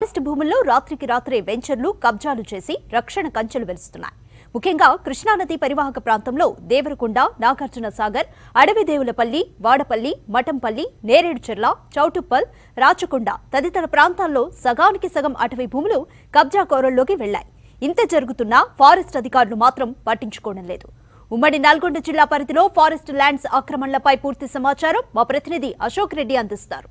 forest భూముల్లో రాత్రికి రాత్రే వెంచర్లు కబ్జాలు చేసి రక్షణ కంచెలు వెలుస్తున్నాయి ముఖ్యంగా కృష్ణానది పరివాహక ప్రాంతంలో దేవరకొండ నాగార్జున సాగర్ అడవిదేవులపల్లి వాడపల్లి మఠంపల్లి నేరేడుచెర్ల చౌటుప్పల్ రాచకొండ తదితర ప్రాంతాల్లో సగానికి సగం అటవీ భూములు కబ్జా కోరల్లోకి వెళ్లాయి ఇంత జరుగుతున్నా ఫారెస్ట్ అధికారులు మాత్రం పట్టించుకోవడం లేదు ఉమ్మడి నల్గొండ జిల్లా పరిధిలో ఫారెస్ట్ ల్యాండ్స్ ఆక్రమణలపై పూర్తి సమాచారం మా ప్రతినిధి అశోక్ రెడ్డి అందిస్తారు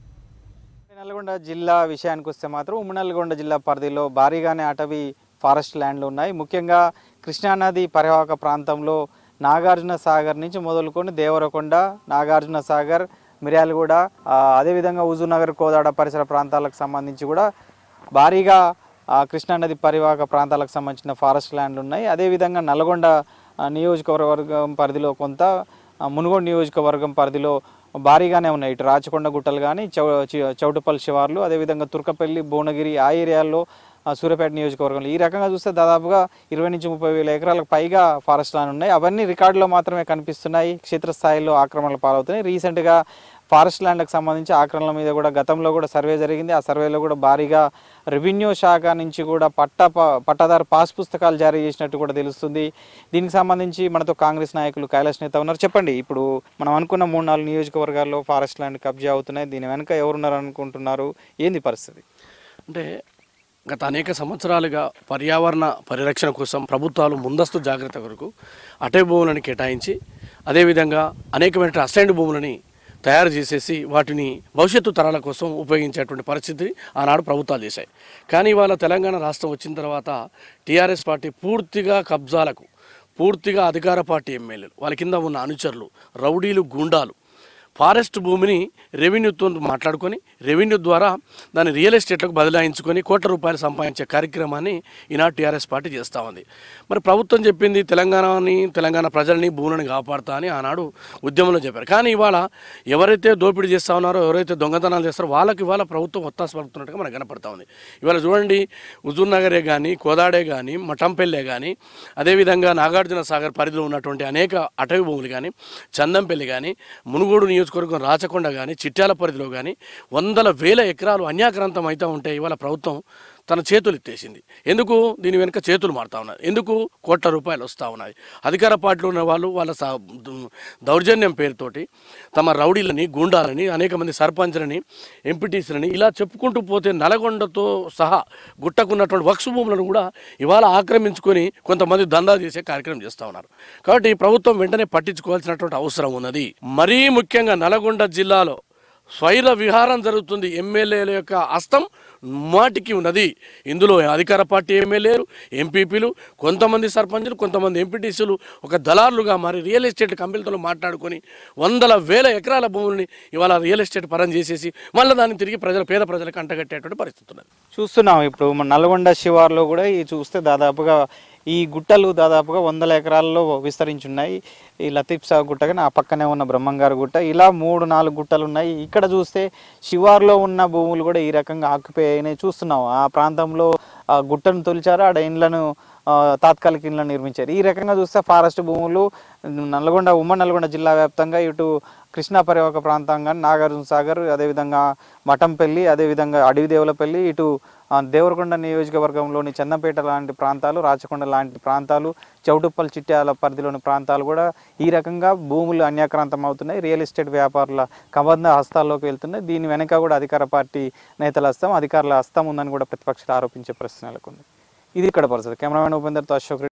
నల్గొండ జిల్లా విషయానికి వస్తే మాత్రం ఉమ్మడి నల్గొండ జిల్లా పరిధిలో భారీగానే అటవీ ఫారెస్ట్ ల్యాండ్లు ఉన్నాయి ముఖ్యంగా కృష్ణానది పరివాహక ప్రాంతంలో నాగార్జున సాగర్ నుంచి మొదలుకొని దేవరకొండ నాగార్జున సాగర్ మిర్యాలగూడ ఆ, అదేవిధంగా హుజూర్నగర్ కోదాడ పరిసర ప్రాంతాలకు సంబంధించి కూడా భారీగా ఆ, కృష్ణానది పరివాహక ప్రాంతాలకు సంబంధించిన ఫారెస్ట్ ల్యాండ్లు ఉన్నాయి అదేవిధంగా నల్గొండ ఆ, నియోజకవర్గం పరిధిలో కొంత ఆ, మునుగోడు నియోజకవర్గం పరిధిలో భారీగానే ఉన్నాయి ఇటు రాచకొండ గుట్టలు కానీ చౌ చి- చౌటుపల్లి శివార్లు అదేవిధంగా తుర్కపల్లి భువనగిరి ఆ ఏరియాల్లో ఆ, సూర్యాపేట నియోజకవర్గంలో ఈ రకంగా చూస్తే దాదాపుగా ఇరవై నుంచి ముప్పై వేల ఎకరాలకు పైగా ఫారెస్ట్ ల్యాండ్ ఉన్నాయి అవన్నీ రికార్డులో మాత్రమే కనిపిస్తున్నాయి క్షేత్రస్థాయిలో ఆక్రమణలు పాలవుతున్నాయి రీసెంట్గా ఫారెస్ట్ ల్యాండ్కి సంబంధించి ఆక్రమణల మీద కూడా గతంలో కూడా సర్వే జరిగింది ఆ సర్వేలో కూడా భారీగా రెవెన్యూ శాఖ నుంచి కూడా పట్ట ప- పట్టాదారు పాస్ పుస్తకాలు జారీ చేసినట్టు కూడా తెలుస్తుంది దీనికి సంబంధించి మనతో కాంగ్రెస్ నాయకులు కైలాష్ నేత ఉన్నారు చెప్పండి ఇప్పుడు మనం అనుకున్న మూడు నాలుగు నియోజకవర్గాల్లో ఫారెస్ట్ ల్యాండ్ కబ్జా అవుతున్నాయి దీని వెనుక ఎవరున్నారు అనుకుంటున్నారు ఏంది పరిస్థితి అంటే గత అనేక సంవత్సరాలుగా పర్యావరణ పరిరక్షణ కోసం ప్రభుత్వాలు ముందస్తు జాగ్రత్త కొరకు అటవీ భూములను కేటాయించి అదేవిధంగా అనేకమైన అసైన్డ్ భూములని తయారు చేసేసి వాటిని భవిష్యత్తు తరాల కోసం ఉపయోగించేటువంటి పరిస్థితి ఆనాడు ప్రభుత్వాలు చేశాయి కానీ ఇవాళ తెలంగాణ రాష్ట్రం వచ్చిన తర్వాత టీఆర్ఎస్ పార్టీ పూర్తిగా కబ్జాలకు పూర్తిగా అధికార పార్టీ ఎమ్మెల్యేలు వాళ్ళ కింద ఉన్న అనుచరులు రౌడీలు గూండాలు ఫారెస్ట్ భూమిని రెవెన్యూతో మాట్లాడుకొని రెవెన్యూ ద్వారా దాన్ని రియల్ ఎస్టేట్లకు బదలాయించుకొని కోట్ల రూపాయలు సంపాదించే కార్యక్రమాన్ని ఈనాడు టీఆర్ఎస్ పార్టీ చేస్తూ ఉంది మరి ప్రభుత్వం చెప్పింది తెలంగాణని తెలంగాణ ప్రజల్ని భూములను కాపాడుతా అని ఆనాడు ఉద్యమంలో చెప్పారు కానీ ఇవాళ ఎవరైతే దోపిడీ చేస్తూ ఉన్నారో ఎవరైతే దొంగతనాలు చేస్తారో వాళ్ళకి ఇవాళ ప్రభుత్వం ఒత్తాస పలుకుతున్నట్టుగా మనకు కనపడతా ఉంది ఇవాళ చూడండి హుజూర్ నగరే కానీ కోదాడే కానీ మఠంపల్లె కానీ అదేవిధంగా నాగార్జున సాగర్ పరిధిలో ఉన్నటువంటి అనేక అటవీ భూములు కానీ చందంపల్లి కానీ మునుగోడు నియోజకవర్గం రాచకొండ కానీ చిట్యాల పరిధిలో కానీ వందల వేల ఎకరాలు అన్యాక్రాంతం అవుతూ ఉంటే ఇవాళ ప్రభుత్వం తన చేతులు ఎత్తేసింది ఎందుకు దీని వెనుక చేతులు మారుతా ఉన్నాయి ఎందుకు కోట్ల రూపాయలు వస్తూ ఉన్నాయి అధికార పార్టీలో ఉన్న వాళ్ళు వాళ్ళ సా- దు- దౌర్జన్యం పేరుతోటి తమ రౌడీలని గుండాలని అనేక మంది సర్పంచ్లని ఎంపీటీసీలని ఇలా చెప్పుకుంటూ పోతే నల్గొండతో సహా గుట్టకున్నటువంటి వక్స్ భూములను కూడా ఇవాళ ఆక్రమించుకొని కొంతమంది దందా చేసే కార్యక్రమం చేస్తూ ఉన్నారు కాబట్టి ఈ ప్రభుత్వం వెంటనే పట్టించుకోవాల్సినటువంటి అవసరం ఉన్నది మరీ ముఖ్యంగా నల్గొండ జిల్లాలో స్వైర విహారం జరుగుతుంది ఎమ్మెల్యేల యొక్క హస్తం మాటికి ఉన్నది ఇందులో అధికార పార్టీ ఎమ్మెల్యేలు ఎంపీపీలు కొంతమంది సర్పంచులు కొంతమంది ఎంపీటీసీలు ఒక దళారులుగా మారి రియల్ ఎస్టేట్ కంపెనీలతో మాట్లాడుకొని వందల వేల ఎకరాల భూముల్ని ఇవాళ రియల్ ఎస్టేట్ పరం చేసేసి మళ్ళీ దాన్ని తిరిగి ప్రజల పేద ప్రజలకు అంటగట్టేటువంటి పరిస్థితి ఉన్నది చూస్తున్నాం ఇప్పుడు మన నల్గొండ శివార్లో కూడా ఈ చూస్తే దాదాపుగా ఈ గుట్టలు దాదాపుగా వందల ఎకరాల్లో విస్తరించున్నాయి ఈ లతీఫ్ సాగు గుట్ట కానీ ఆ పక్కనే ఉన్న బ్రహ్మంగారు గుట్ట ఇలా మూడు నాలుగు గుట్టలు ఉన్నాయి ఇక్కడ చూస్తే శివార్లో ఉన్న భూములు కూడా ఈ రకంగా ఆక్యుపై అయినాయి చూస్తున్నాం ఆ ప్రాంతంలో ఆ గుట్టను తొలిచారు ఆడ ఇండ్లను ఆ, తాత్కాలిక ఇండ్లను నిర్మించారు ఈ రకంగా చూస్తే ఫారెస్ట్ భూములు నల్గొండ ఉమ్మడి నల్గొండ జిల్లా వ్యాప్తంగా ఇటు కృష్ణా పరివాహక ప్రాంతం కానీ నాగార్జున సాగర్ అదేవిధంగా మఠంపల్లి అదేవిధంగా అడవిదేవులపల్లి ఇటు ఆ, దేవరకొండ నియోజకవర్గంలోని చందంపేట లాంటి ప్రాంతాలు రాచకొండ లాంటి ప్రాంతాలు చౌటుప్పల్ చిట్యాల పరిధిలోని ప్రాంతాలు కూడా ఈ రకంగా భూములు అన్యాక్రాంతం అవుతున్నాయి రియల్ ఎస్టేట్ వ్యాపారుల కబంధ హస్తాల్లోకి వెళ్తున్నాయి దీని వెనక కూడా అధికార పార్టీ నేతల హస్తం అధికారుల హస్తం ఉందని కూడా ప్రతిపక్షాలు ఆరోపించే ప్రశ్న నెలకొంది ఇది ఇక్కడ పరిస్థితి కెమెరామెన్ ఉపేందర్తో అశోక్ రెడ్డి